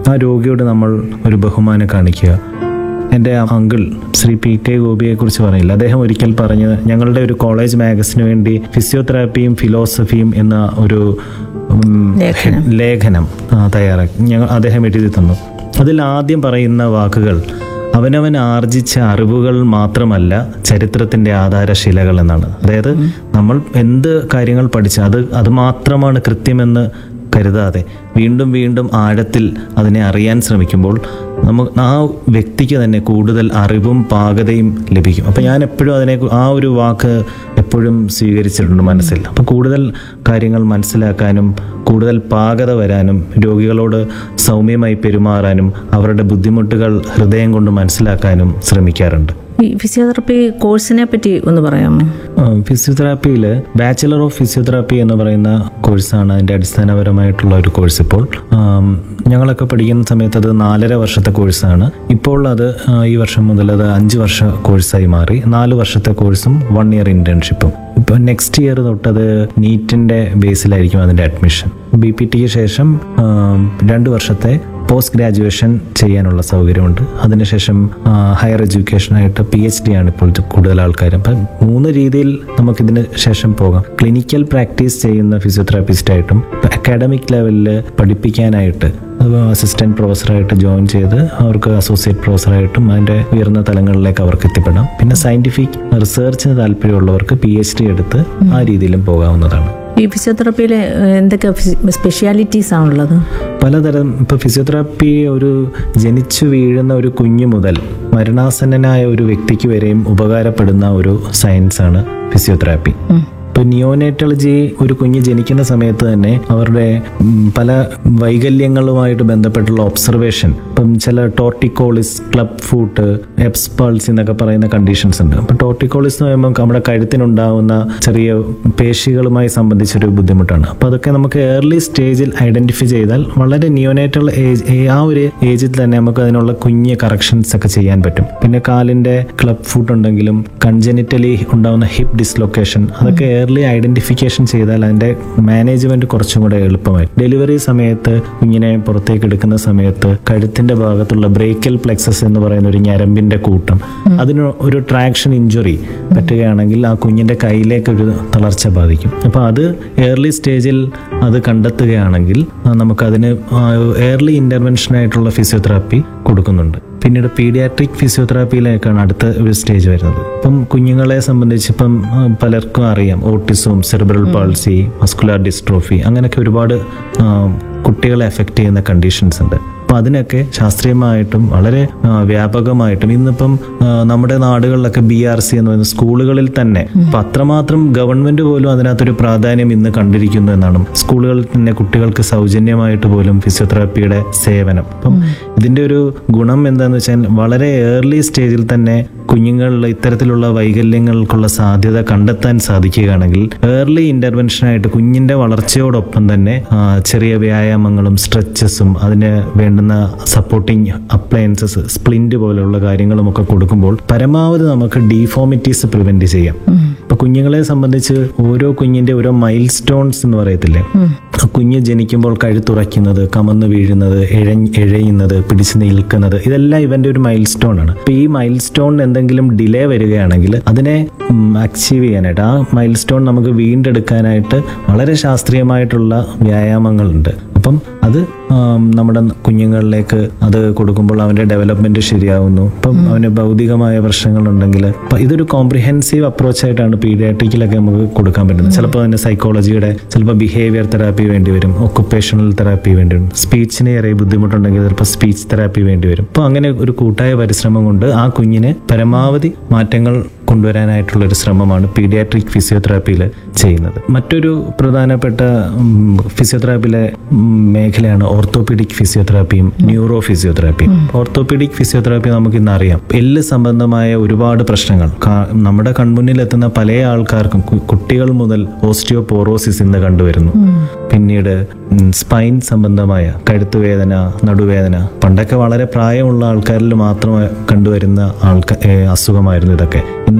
ആ രോഗിയോട് നമ്മൾ ഒരു ബഹുമാനം കാണിക്കുക എൻ്റെ അങ്കിൾ ശ്രീ പി കെ ഗോപിയെക്കുറിച്ച് പറയില്ല അദ്ദേഹം ഒരിക്കൽ പറഞ്ഞത് ഞങ്ങളുടെ ഒരു കോളേജ് മാഗസിന് വേണ്ടി ഫിസിയോതെറാപ്പിയും ഫിലോസഫിയും എന്ന ഒരു ഉം, ലേഖനം. ലേഖനം ആ, തയ്യാറാക്കി ഞങ്ങൾ അദ്ദേഹം എഴുതി തന്നു അതിൽ ആദ്യം പറയുന്ന വാക്കുകൾ അവനവൻ ആർജിച്ച അറിവുകൾ മാത്രമല്ല ചരിത്രത്തിന്റെ ആധാരശിലകൾ എന്നാണ് അതായത് നമ്മൾ എന്ത് കാര്യങ്ങൾ പഠിച്ച അത് അത് മാത്രമാണ് കൃത്യമെന്ന് കരുതാതെ വീണ്ടും വീണ്ടും ആഴത്തിൽ അതിനെ അറിയാൻ ശ്രമിക്കുമ്പോൾ നമുക്ക് ആ വ്യക്തിക്ക് തന്നെ കൂടുതൽ അറിവും പാകതയും ലഭിക്കും അപ്പം ഞാൻ എപ്പോഴും അതിനെ ആ ഒരു വാക്ക് എപ്പോഴും സ്വീകരിച്ചിട്ടുണ്ട് മനസ്സിൽ അപ്പം കൂടുതൽ കാര്യങ്ങൾ മനസ്സിലാക്കാനും കൂടുതൽ പാകത വരാനും രോഗികളോട് സൗമ്യമായി പെരുമാറാനും അവരുടെ ബുദ്ധിമുട്ടുകൾ ഹൃദയം കൊണ്ട് മനസ്സിലാക്കാനും ശ്രമിക്കാറുണ്ട് ഈ ഫിസിയോതെറാപ്പി കോഴ്സിനെ പറ്റി ഒന്ന് പറയാമോ ഫിസിയോതെറാപ്പിയിൽ ബാച്ചിലർ ഓഫ് ഫിസിയോതെറാപ്പി എന്ന് പറയുന്ന കോഴ്സാണ് അതിൻ്റെ അടിസ്ഥാനപരമായിട്ടുള്ള ഒരു കോഴ്സ് ഇപ്പോൾ ആം, ഞങ്ങളൊക്കെ പഠിക്കുന്ന സമയത്ത് അത് നാലര വർഷത്തെ കോഴ്സാണ് ഇപ്പോൾ അത് ആ, ഈ വർഷം മുതൽ അത് അഞ്ച് വർഷ കോഴ്സായി മാറി നാല് വർഷത്തെ കോഴ്സും വൺ ഇയർ ഇന്റേൺഷിപ്പും ഇപ്പോൾ നെക്സ്റ്റ് ഇയർ തൊട്ടത് നീറ്റിൻ്റെ ബേസിലായിരിക്കും അതിൻ്റെ അഡ്മിഷൻ ബി പി ടിക്ക് ശേഷം ആം, രണ്ട് വർഷത്തെ പോസ്റ്റ് ഗ്രാജുവേഷൻ ചെയ്യാനുള്ള സൗകര്യമുണ്ട് അതിനുശേഷം ഹയർ എഡ്യൂക്കേഷനായിട്ട് പി എച്ച് ഡി ആണ് ഇപ്പോൾ കൂടുതൽ ആൾക്കാർ അപ്പം മൂന്ന് രീതിയിൽ നമുക്കിതിന് ശേഷം പോകാം ക്ലിനിക്കൽ പ്രാക്ടീസ് ചെയ്യുന്ന ഫിസിയോതെറാപ്പിസ്റ്റായിട്ടും അക്കാഡമിക് ലെവലിൽ പഠിപ്പിക്കാനായിട്ട് അസിസ്റ്റന്റ് പ്രൊഫസറായിട്ട് ജോയിൻ ചെയ്ത് അവർക്ക് അസോസിയേറ്റ് പ്രൊഫസറായിട്ടും അതിൻ്റെ ഉയർന്ന തലങ്ങളിലേക്ക് അവർക്ക് എത്തിപ്പെടാം പിന്നെ സയന്റിഫിക് റിസർച്ചിന് താല്പര്യമുള്ളവർക്ക് പി എച്ച് ഡി എടുത്ത് ആ രീതിയിലും പോകാവുന്നതാണ് ഈ ഫിസിയോതെറാപ്പിയിൽ എന്തൊക്കെ സ്പെഷ്യാലിറ്റീസ് ആണുള്ളത് പലതരം ഇപ്പോൾ ഫിസിയോതെറാപ്പി ഒരു ജനിച്ചു വീഴുന്ന ഒരു കുഞ്ഞു മുതൽ മരണാസന്നനായ ഒരു വ്യക്തിക്ക് വരെയും ഉപകാരപ്പെടുന്ന ഒരു സയൻസാണ് ഫിസിയോതെറാപ്പി ഇപ്പൊ നിയോനേറ്റോളജി ഒരു കുഞ്ഞ് ജനിക്കുന്ന സമയത്ത് തന്നെ അവരുടെ ഉം, പല വൈകല്യങ്ങളുമായിട്ട് ബന്ധപ്പെട്ടുള്ള ഒബ്സർവേഷൻ ഇപ്പം ചില ടോർട്ടിക്കോളിസ് ക്ലബ് ഫൂട്ട് എപ്സ്പൾസ് എന്നൊക്കെ പറയുന്ന കണ്ടീഷൻസ് ഉണ്ട് അപ്പൊ ടോർട്ടിക്കോളിസ് എന്ന് പറയുമ്പോൾ നമ്മുടെ കഴുത്തിനുണ്ടാവുന്ന ചെറിയ പേശികളുമായി സംബന്ധിച്ചൊരു ബുദ്ധിമുട്ടാണ് അപ്പൊ അതൊക്കെ നമുക്ക് ഏർലി സ്റ്റേജിൽ ഐഡന്റിഫൈ ചെയ്താൽ വളരെ നിയോനേറ്റൽ ഏജ് ആ ഒരു ഏജിൽ തന്നെ നമുക്ക് അതിനുള്ള കുഞ്ഞ് കറക്ഷൻസ് ഒക്കെ ചെയ്യാൻ പറ്റും പിന്നെ കാലിന്റെ ക്ലബ് ഫുട്ട് ഉണ്ടെങ്കിലും കൺജനിറ്റലി ഉണ്ടാവുന്ന ഹിപ്പ് ഡിസ്ലൊക്കേഷൻ അതൊക്കെ ഏർലി ഐഡന്റിഫിക്കേഷൻ ചെയ്താൽ അതിന്റെ മാനേജ്മെന്റ് കുറച്ചും കൂടെ എളുപ്പമായി ഡെലിവറി സമയത്ത് കുഞ്ഞിനെ പുറത്തേക്ക് എടുക്കുന്ന സമയത്ത് കഴുത്തിന്റെ ഭാഗത്തുള്ള ബ്രേക്കൽ പ്ലെക്സസ് എന്ന് പറയുന്ന ഒരു ഞരമ്പിന്റെ കൂട്ടം അതിന് ഒരു ട്രാക്ഷൻ ഇഞ്ചുറി പറ്റുകയാണെങ്കിൽ ആ കുഞ്ഞിന്റെ കയ്യിലേക്ക് ഒരു തളർച്ച ബാധിക്കും അപ്പൊ അത് ഏർലി സ്റ്റേജിൽ അത് കണ്ടെത്തുകയാണെങ്കിൽ ആ, നമുക്കതിന് ഏർലി ഇന്റർവെൻഷൻ ആയിട്ടുള്ള ഫിസിയോതെറാപ്പി കൊടുക്കുന്നുണ്ട് പിന്നീട് പീഡിയാട്രിക് ഫിസിയോതെറാപ്പിയിലേക്കാണ് അടുത്ത ഒരു സ്റ്റേജ് വരുന്നത് ഇപ്പം കുഞ്ഞുങ്ങളെ സംബന്ധിച്ച് ഇപ്പം ആ, പലർക്കും അറിയാം ഓട്ടിസവും സെറിബ്രൽ പാൾസി മസ്കുലാർ ഡിസ്ട്രോഫി അങ്ങനെയൊക്കെ ഒരുപാട് ആ, കുട്ടികളെ എഫക്റ്റ് ചെയ്യുന്ന കണ്ടീഷൻസ് ഉണ്ട് അപ്പം അതിനൊക്കെ ശാസ്ത്രീയമായിട്ടും വളരെ ആ, വ്യാപകമായിട്ടും ഇന്നിപ്പം ആ, നമ്മുടെ നാടുകളിലൊക്കെ ബി ആർ സി എന്ന് പറയുന്ന സ്കൂളുകളിൽ തന്നെ അപ്പം അത്രമാത്രം ഗവൺമെന്റ് പോലും അതിനകത്തൊരു പ്രാധാന്യം ഇന്ന് കണ്ടിരിക്കുന്നു എന്നാണ് സ്കൂളുകളിൽ തന്നെ കുട്ടികൾക്ക് സൗജന്യമായിട്ട് പോലും ഫിസിയോതെറാപ്പിയുടെ സേവനം അപ്പം ഇതിന്റെ ഒരു ഗുണം എന്താണെന്ന് വെച്ചാൽ വളരെ ഏർലി സ്റ്റേജിൽ തന്നെ കുഞ്ഞുങ്ങളിൽ ഇത്തരത്തിലുള്ള വൈകല്യങ്ങൾക്കുള്ള സാധ്യത കണ്ടെത്താൻ സാധിക്കുകയാണെങ്കിൽ ഏർലി ഇന്റർവെൻഷനായിട്ട് കുഞ്ഞിന്റെ വളർച്ചയോടൊപ്പം തന്നെ ആ, ചെറിയ വ്യായാമങ്ങളും സ്ട്രെച്ചസും അതിന് വേണ്ടുന്ന സപ്പോർട്ടിങ് അപ്ലയൻസസ് സ്പ്ലിന്റ് പോലെയുള്ള കാര്യങ്ങളും ഒക്കെ കൊടുക്കുമ്പോൾ പരമാവധി നമുക്ക് ഡീഫോമിറ്റീസ് പ്രിവെന്റ് ചെയ്യാം ഇപ്പൊ കുഞ്ഞുങ്ങളെ സംബന്ധിച്ച് ഓരോ കുഞ്ഞിന്റെ ഓരോ മൈൽ സ്റ്റോൺസ് എന്ന് പറയത്തില്ലേ ആ കുഞ്ഞ് ജനിക്കുമ്പോൾ കഴുത്തുറയ്ക്കുന്നത് കമന്ന് വീഴുന്നത് എഴ എഴയുന്നത് പിടിച്ചു നിൽക്കുന്നത് ഇതെല്ലാം ഇവന്റെ ഒരു മൈൽ സ്റ്റോൺ ആണ് അപ്പൊ ഈ മൈൽ സ്റ്റോൺ എന്തെങ്കിലും ഡിലേ വരികയാണെങ്കിൽ അതിനെ അച്ചീവ് ചെയ്യാനായിട്ട് ആ മൈൽ സ്റ്റോൺ നമുക്ക് വീണ്ടെടുക്കാനായിട്ട് വളരെ ശാസ്ത്രീയമായിട്ടുള്ള വ്യായാമങ്ങളുണ്ട് അപ്പം അത് ആം, നമ്മുടെ കുഞ്ഞുങ്ങളിലേക്ക് അത് കൊടുക്കുമ്പോൾ അവന്റെ ഡെവലപ്മെന്റ് ശരിയാവുന്നു ഇപ്പം അവന് ഭൗതികമായ പ്രശ്നങ്ങളുണ്ടെങ്കിൽ അപ്പൊ ഇതൊരു കോംപ്രിഹെൻസീവ് അപ്രോച്ച് ആയിട്ടാണ് പീഡിയാട്രിക്കിലൊക്കെ നമുക്ക് കൊടുക്കാൻ പറ്റുന്നത് ചിലപ്പോൾ അതിന് സൈക്കോളജിയുടെ ചിലപ്പോൾ ബിഹേവിയർ തെറാപ്പി വേണ്ടി വരും ഒക്കുപ്പേഷണൽ തെറാപ്പി വേണ്ടി വരും സ്പീച്ചിന് ഏറെ ബുദ്ധിമുട്ടുണ്ടെങ്കിൽ ചിലപ്പോൾ സ്പീച്ച് തെറാപ്പി വേണ്ടി വരും അപ്പോൾ അങ്ങനെ ഒരു കൂട്ടായ പരിശ്രമം കൊണ്ട് ആ കുഞ്ഞിന് പരമാവധി മാറ്റങ്ങൾ കൊണ്ടുവരാനായിട്ടുള്ള ഒരു ശ്രമമാണ് പീഡിയാട്രിക് ഫിസിയോതെറാപ്പിയിൽ ചെയ്യുന്നത് മറ്റൊരു പ്രധാനപ്പെട്ട ഉം, ഫിസിയോതെറാപ്പിയിലെ ഉം, മേഖലയാണ് ഓർത്തോപീഡിക് ഫിസിയോതെറാപ്പിയും ന്യൂറോ ഫിസിയോതെറാപ്പിയും ഓർത്തോപീഡിക് ഫിസിയോതെറാപ്പി നമുക്ക് ഇന്ന് അറിയാം എല്ല് സംബന്ധമായ ഒരുപാട് പ്രശ്നങ്ങൾ കാ- നമ്മുടെ കൺമുന്നിൽ എത്തുന്ന പല ആൾക്കാർക്കും കു- കുട്ടികൾ മുതൽ ഓസ്റ്റിയോപോറോസിസ് ഇന്ന് കണ്ടുവരുന്നു പിന്നീട് ഉം, സ്പൈൻ സംബന്ധമായ കഴുത്തുവേദന നടുവേദന പണ്ടൊക്കെ വളരെ പ്രായമുള്ള ആൾക്കാരിൽ മാത്രം കണ്ടുവരുന്ന ആൾക്കാ ഏ, അസുഖമായിരുന്നു ഇതൊക്കെ ഇന്ന്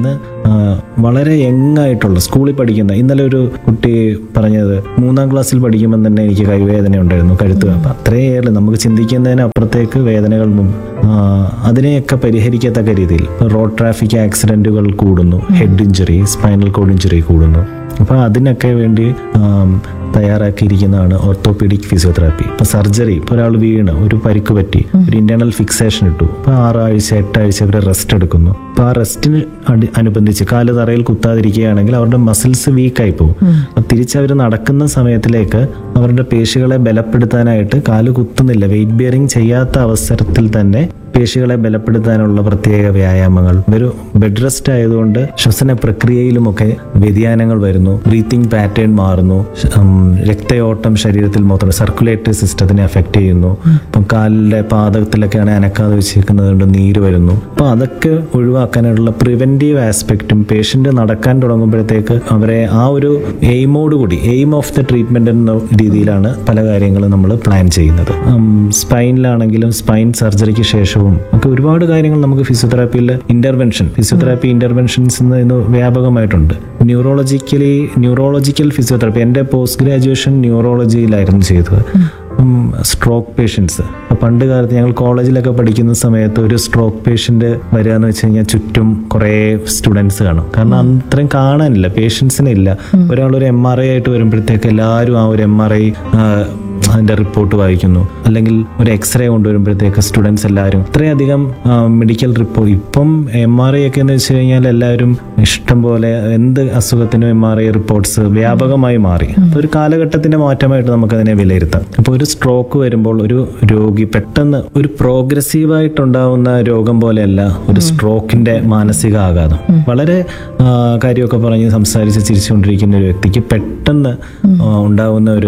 ആ, വളരെ യങ് ആയിട്ടുള്ള സ്കൂളിൽ പഠിക്കുന്ന ഇന്നലെ ഒരു കുട്ടി പറഞ്ഞത് മൂന്നാം ക്ലാസ്സിൽ പഠിക്കുമ്പോൾ തന്നെ എനിക്ക് കൈവേദന ഉണ്ടായിരുന്നു കഴുത്ത് അപ്പം അത്രയേറെ നമുക്ക് ചിന്തിക്കുന്നതിന് അപ്പുറത്തേക്ക് വേദനകൾ മും- ആ, അതിനെയൊക്കെ പരിഹരിക്കത്തക്ക രീതിയിൽ ഇപ്പോൾ റോഡ് ട്രാഫിക് ആക്സിഡന്റുകൾ കൂടുന്നു head injury spinal cord injury കൂടുന്നു അപ്പോൾ അതിനൊക്കെ വേണ്ടി ആം, തയ്യാറാക്കിയിരിക്കുന്നതാണ് ഓർത്തോപീഡിക് ഫിസിയോതെറാപ്പി ഇപ്പോൾ സർജറി ഇപ്പോൾ ഒരാൾ വീണ് ഒരു പരിക്ക് പറ്റി ഒരു ഇന്റേണൽ ഫിക്സേഷൻ ഇട്ടു ഇപ്പോൾ ആറാഴ്ച എട്ടാഴ്ച വരെ റെസ്റ്റ് എടുക്കുന്നു അപ്പോൾ ആ റെസ്റ്റിന് അടി- അനുബന്ധിച്ച് കാല് തറയിൽ കുത്താതിരിക്കുകയാണെങ്കിൽ അവരുടെ മസിൽസ് വീക്കായി പോകും അപ്പോൾ തിരിച്ചവർ നടക്കുന്ന സമയത്തിലേക്ക് അവരുടെ പേശികളെ ബലപ്പെടുത്താനായിട്ട് കാല് കുത്തുന്നില്ല വെയിറ്റ് ബിയറിംഗ് ചെയ്യാത്ത അവസരത്തിൽ തന്നെ പേശികളെ ബലപ്പെടുത്താനുള്ള പ്രത്യേക വ്യായാമങ്ങൾ ഒരു ബെഡ് റെസ്റ്റ് ആയതുകൊണ്ട് ശ്വസന പ്രക്രിയയിലുമൊക്കെ വ്യതിയാനങ്ങൾ വരുന്നു ബ്രീത്തിങ് പാറ്റേൺ മാറുന്നു ശ- ഉം, രക്തയോട്ടം ശരീരത്തിൽ മൊത്തം സർക്കുലേറ്ററി സിസ്റ്റത്തിനെ അഫക്റ്റ് ചെയ്യുന്നു ഇപ്പം കാലിലെ പാദത്തിലൊക്കെയാണ് അനക്കാതെ വെച്ചിരിക്കുന്നത് കൊണ്ട് നീര് വരുന്നു അപ്പോൾ അതൊക്കെ ഒഴിവാക്കാനായിട്ടുള്ള പ്രിവെന്റീവ് ആസ്പെക്റ്റും പേഷ്യന്റ് നടക്കാൻ തുടങ്ങുമ്പോഴത്തേക്ക് അവരെ ആ ഒരു എയിമോട് കൂടി എയിം ഓഫ് ദ ട്രീറ്റ്മെന്റ് എന്ന രീതിയിലാണ് പല കാര്യങ്ങളും നമ്മൾ പ്ലാൻ ചെയ്യുന്നത് സ്പൈനിലാണെങ്കിലും സ്പൈൻ സർജറിക്ക് ശേഷവും ഒക്കെ ഒരുപാട് കാര്യങ്ങൾ നമുക്ക് ഫിസിയോതെറാപ്പിയിൽ ഇന്റർവെൻഷൻ ഫിസിയോതെറാപ്പി ഇന്റർവെൻഷൻസ് ഇന്ന് വ്യാപകമായിട്ടുണ്ട് ന്യൂറോളജിക്കലി ന്യൂറോളജിക്കൽ ഫിസിയോതെറാപ്പി എൻ്റെ പോസ്റ്റ് ഗ്രാജുവേഷൻ ന്യൂറോളജിയിലായിരുന്നു ചെയ്തത് സ്ട്രോക്ക് പേഷ്യൻസ് പണ്ട് കാലത്ത് ഞങ്ങൾ കോളേജിലൊക്കെ പഠിക്കുന്ന സമയത്ത് ഒരു സ്ട്രോക്ക് പേഷ്യന്റ് വരിക എന്ന് വെച്ച് കഴിഞ്ഞാൽ ചുറ്റും കുറേ സ്റ്റുഡൻസ് കാണും കാരണം അത്രയും കാണാനില്ല പേഷ്യൻസിന് ഇല്ല ഒരാൾ ഒരു എം ആർ ഐ ആയിട്ട് വരുമ്പോഴത്തേക്ക് എല്ലാവരും ആ ഒരു എം ആർ ഐ അതിന്റെ റിപ്പോർട്ട് വായിക്കുന്നു അല്ലെങ്കിൽ ഒരു എക്സ്റേ കൊണ്ടുവരുമ്പോഴത്തേക്ക് സ്റ്റുഡൻസ് എല്ലാവരും ഇത്രയധികം മെഡിക്കൽ റിപ്പോർട്ട് ഇപ്പം എം ആർ ഐ ഒക്കെ എന്ന് വെച്ച് കഴിഞ്ഞാൽ എല്ലാവരും ഇഷ്ടം പോലെ എന്ത് അസുഖത്തിനും എം ആർ ഐ റിപ്പോർട്ട്സ് വ്യാപകമായി മാറി അപ്പോൾ ഒരു കാലഘട്ടത്തിന്റെ മാറ്റമായിട്ട് നമുക്കതിനെ വിലയിരുത്താം അപ്പോൾ ഒരു സ്ട്രോക്ക് വരുമ്പോൾ ഒരു രോഗി പെട്ടെന്ന് ഒരു പ്രോഗ്രസീവായിട്ടുണ്ടാവുന്ന രോഗം പോലെയല്ല ഒരു സ്ട്രോക്കിന്റെ മാനസിക ആഘാതം വളരെ ആ, കാര്യമൊക്കെ പറഞ്ഞ് സംസാരിച്ച് ചിരിച്ചുകൊണ്ടിരിക്കുന്ന ഒരു വ്യക്തിക്ക് പെട്ടെന്ന് ആ, ഉണ്ടാവുന്ന ഒരു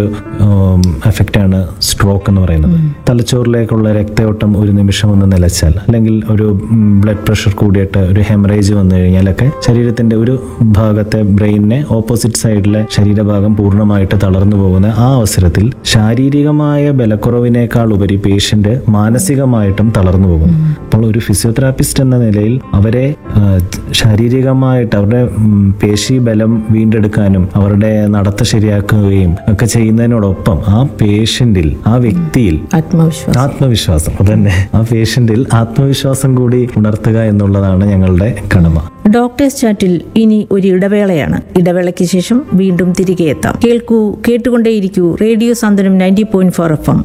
എഫക്റ്റാണ് സ്ട്രോക്ക് എന്ന് പറയുന്നത് തലച്ചോറിലേക്കുള്ള രക്തയോട്ടം ഒരു നിമിഷം ഒന്ന് നിലച്ചാൽ അല്ലെങ്കിൽ ഒരു ബ്ലഡ് പ്രഷർ കൂടിയിട്ട് ഒരു ഹെമറേജ് വന്നു കഴിഞ്ഞാലൊക്കെ ശരീരത്തിന്റെ ഒരു ഭാഗത്തെ ബ്രെയിനിനെ ഓപ്പോസിറ്റ് സൈഡിലെ ശരീരഭാഗം പൂർണ്ണമായിട്ട് തളർന്നു പോകുന്ന ആ അവസരത്തിൽ ശാരീരികമായ ബലക്കുറവിനേക്കാൾ ഉപരി പേഷ്യന്റ് മാനസികമായിട്ടും തളർന്നു പോകും അപ്പോൾ ഒരു ഫിസിയോതെറാപ്പിസ്റ്റ് എന്ന നിലയിൽ അവരെ ആ, ശാരീരികമായിട്ട് അവരുടെ ഉം, പേശി ബലം വീണ്ടെടുക്കാനും അവരുടെ നടത്ത ശരിയാക്കുകയും ഒക്കെ ചെയ്യുന്നതിനോടൊപ്പം ആ പേഷ്യന്റിൽ ആ വ്യക്തിയിൽ ആത്മവിശ്വാസം ആത്മവിശ്വാസം അതന്നെ ആ പേഷ്യന്റിൽ ആത്മവിശ്വാസം കൂടി ഉണർത്തുക എന്നുള്ളതാണ് ഞങ്ങളുടെ കടമ ഡോക്ടേഴ്സ് ചാറ്റിൽ ഇനി ഒരു ഇടവേളയാണ് ഇടവേളയ്ക്ക് ശേഷം വീണ്ടും തിരികെ എത്താം കേൾക്കൂ കേട്ടുകൊണ്ടേയിരിക്കൂ radio Santhwanam ninety point four F M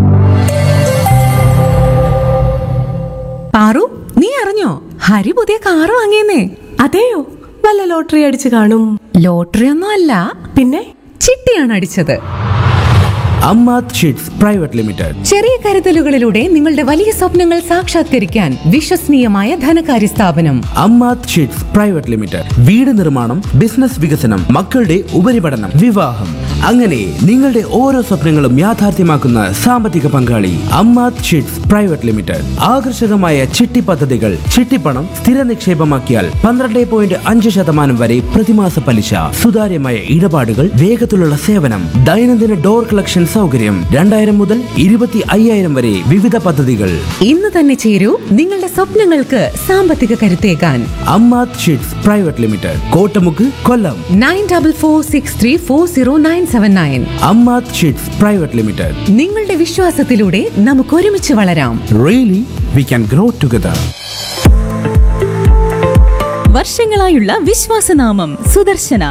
Paru നീ അറിഞ്ഞോ ഹരി പുതിയ കാറ് വാങ്ങിയെന്നേ അതെയോ വല്ല ലോട്ടറി അടിച്ചു കാണും ലോട്ടറി ഒന്നും അല്ല പിന്നെ ചിട്ടിയാണ് അടിച്ചത് അമ്മാത് ഷീറ്റ്സ് പ്രൈവറ്റ് ലിമിറ്റഡ് ചെറിയ കരുതലുകളിലൂടെ നിങ്ങളുടെ വലിയ സ്വപ്നങ്ങൾ സാക്ഷാത്കരിക്കാൻ വിശ്വസനീയമായ ധനകാര്യ സ്ഥാപനം അമ്മാത് ഷീറ്റ്സ് പ്രൈവറ്റ് ലിമിറ്റഡ് വീട് നിർമ്മാണം ബിസിനസ് വികസനം മക്കളുടെ ഉപരിപഠനം വിവാഹം അങ്ങനെ നിങ്ങളുടെ ഓരോ സ്വപ്നങ്ങളും യാഥാർത്ഥ്യമാക്കുന്ന സാമ്പത്തിക പങ്കാളി അമ്മാത് ഷീറ്റ്സ് പ്രൈവറ്റ് ലിമിറ്റഡ് ആകർഷകമായ ചിട്ടി പദ്ധതികൾ ചിട്ടിപ്പണം സ്ഥിര നിക്ഷേപമാക്കിയാൽ പന്ത്രണ്ട് പോയിന്റ് അഞ്ച് ശതമാനം വരെ പ്രതിമാസ പലിശ സുതാര്യമായ ഇടപാടുകൾ വേഗത്തിലുള്ള സേവനം ദൈനംദിന ഡോർ കളക്ഷൻ സൗകര്യം രണ്ടായിരം മുതൽ ഇരുപത്തി അയ്യായിരം വരെ വിവിധ പദ്ധതികൾ ഇന്ന് തന്നെ ചേരൂ നിങ്ങളുടെ സ്വപ്നങ്ങൾക്ക് സാമ്പത്തിക കരുത്തേകാൻ Ammath chits private limited Kottamukku Kollam nine double four six three four zero nine seven nine Ammath chits private limited നിങ്ങളുടെ വിശ്വാസത്തിലൂടെ നമുക്ക് ഒരുമിച്ച് വളരാം really we can grow together വർഷങ്ങളായുള്ള വിശ്വാസനാമം സുദർശന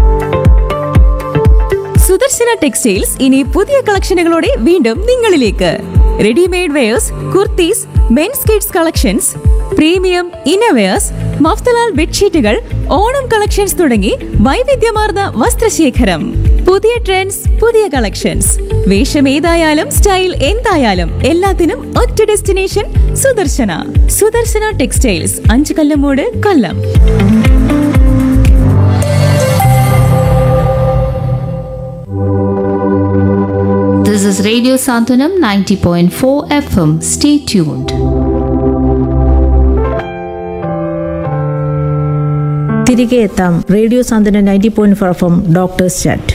സുദർശന ടെക്സ്റ്റൈൽസ് ഇനി പുതിയ കളക്ഷനുകളോടെ വീണ്ടും നിങ്ങളിലേക്ക് readymade wears kurtis men's kids collections premium innerwears Mafatlal ബെഡ്ഷീറ്റുകൾ ഓണം കളക്ഷൻസ് തുടങ്ങി വൈവിധ്യമാർന്ന വസ്ത്രശേഖരം പുതിയ ട്രെൻഡ്സ് പുതിയ കളക്ഷൻസ് വേഷം ഏതായാലും സ്റ്റൈൽ എന്തായാലും എല്ലാത്തിനും ഒറ്റ ഡെസ്റ്റിനേഷൻ സുദർശന സുദർശന ടെക്സ്റ്റൈൽസ് അഞ്ചു Kallamoodu Kollam This is Radio Santanam 90.4 FM. Stay tuned. തിരികെ എത്താം radio Santhwanam ninety point four F M doctors chat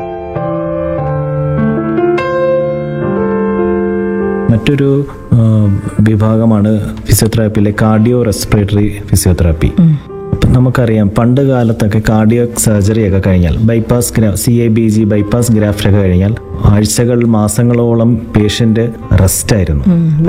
മറ്റൊരു ആ, വിഭാഗമാണ് ഫിസിയോതെറാപ്പിയിലെ കാർഡിയോ റെസ്പിറേറ്ററി ഫിസിയോതെറാപ്പി അപ്പം നമുക്കറിയാം പണ്ട് കാലത്തൊക്കെ കാർഡിയക് സർജറി ഒക്കെ കഴിഞ്ഞാൽ ബൈപ്പാസ് ഗ്രാ C A B G bypass graft ഒക്കെ കഴിഞ്ഞാൽ ആഴ്ചകൾ മാസങ്ങളോളം പേഷ്യന്റ് റെസ്റ്റ് ആയിരുന്നു